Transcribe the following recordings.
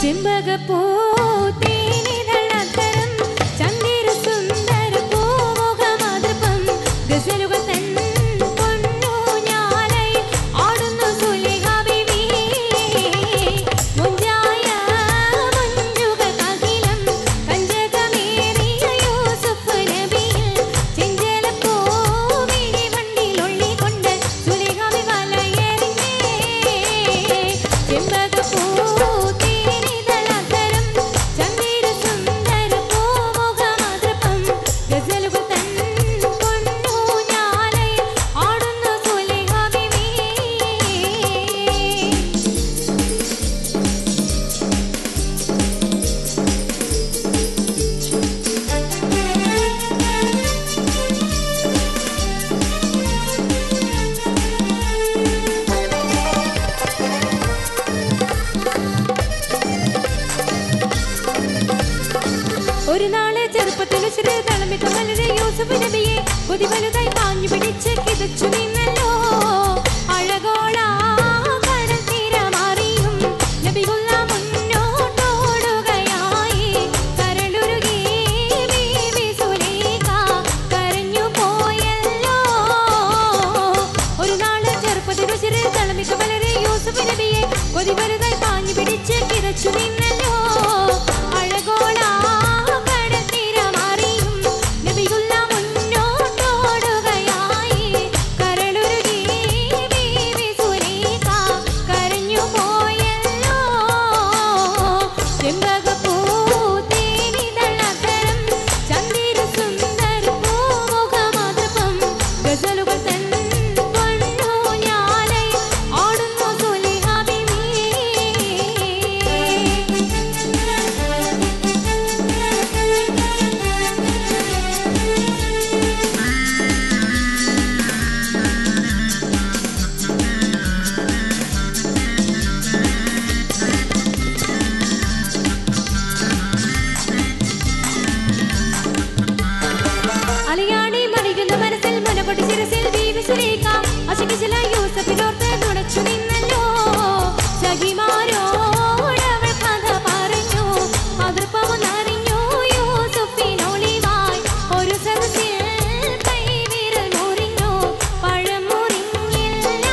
ചെമ്പകപ്പൂ തേനിതളത്തരം ചന്ദിര സുന്ദര പൂമുഖമാതൃപ്പം ഗസലുകൾ തൻ പൊന്നൂഞ്ഞാലൈ ആടുന്നു സുലേഖ ബീവി. മുഞ്ചായ മഞ്ജുകൾക്കഖിലം കഞ്ചകമേറിയ യൂസുഫ് നബിയിൽ ചെഞ്ചലപ്പൂവിഴി വണ്ടിലൊള്ളിക്കൊണ്ട് സുലേഖ ബി വലയെറിഞ്ഞേ. ചെമ്പകപ്പൂ തേനിതളത്തരം ചന്ദിര സുന്ദര പൂമുഖമാതൃപ്പം ഗസലുകൾ തൻ പൊന്നൂഞ്ഞാലൈ ആടുന്നു സുലേഖ ബീവി. ഒരു നാള് ചെറുപ്പത്തിൽ ചെറു തളമിട്ട് വളരെ യൂസഫ് നബിയെ കൊതി വലുതായി പാഞ്ഞു പിടിച്ച് കിതച്ചു നിന്നല്ലോ അഴകോള കടൽ തീരമാറിയും നബികുള്ള മുന്നോട്ടോടുകയായി കരളുരുകി ബീവി സുലൈഖ കരഞ്ഞു പോയല്ലോ ഒരു നാള് ചെറുപ്പത്തിൽ ചെറു തളമിട്ട് വളരെ യൂസഫ് നബിയെ കൊതി വലുതായി പാഞ്ഞു പിടിച്ച് കിതച്ചു നിന്നല്ലോ അഴകോള കടൽ തീരമാറിയും നബിയുള്ള മുന്നോട്ടോടുകയായി കരളുരുകി ബീവി സുലൈഖ കരഞ്ഞു പോയല്ലോ ചെമ്പകപ്പൂ തേനിതളത്തരം ചന്ദിര സുന്ദര പൂമുഖമാതൃപ്പം ഗസലുകൾ തൻ പൊന്നൂഞ്ഞാലൈ ആടുന്നു സുലൈഖ ബീവി. അലിയാണി മറിയുന്ന മനസ്സിൽ മുനകൊട്ടി ശിരസിൽ ബീവി സുലൈഖ അശകിശില യൂസഫിനോർത്ത് നുണച്ചു നിന്നല്ലോ സഖിമാരോടവൾ കഥ പറഞ്ഞു അതിർപ്പമൊന്നറിഞ്ഞു യൂസഫിനൊളിവായി ഒരു സദസ്സിൽ കൈവിരൽ മുറിഞ്ഞു പഴം മുറിഞ്ഞില്ല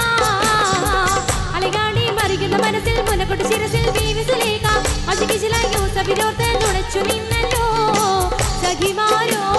അലകാടി മറിയുന്ന മനസ്സിൽ മുനകൊട്ടി ശിരസിൽ ബീവി സുലൈഖ അശകിശില യൂസഫിനോർത്ത് നുണച്ചു നിന്നല്ലോ സഖിമാരോ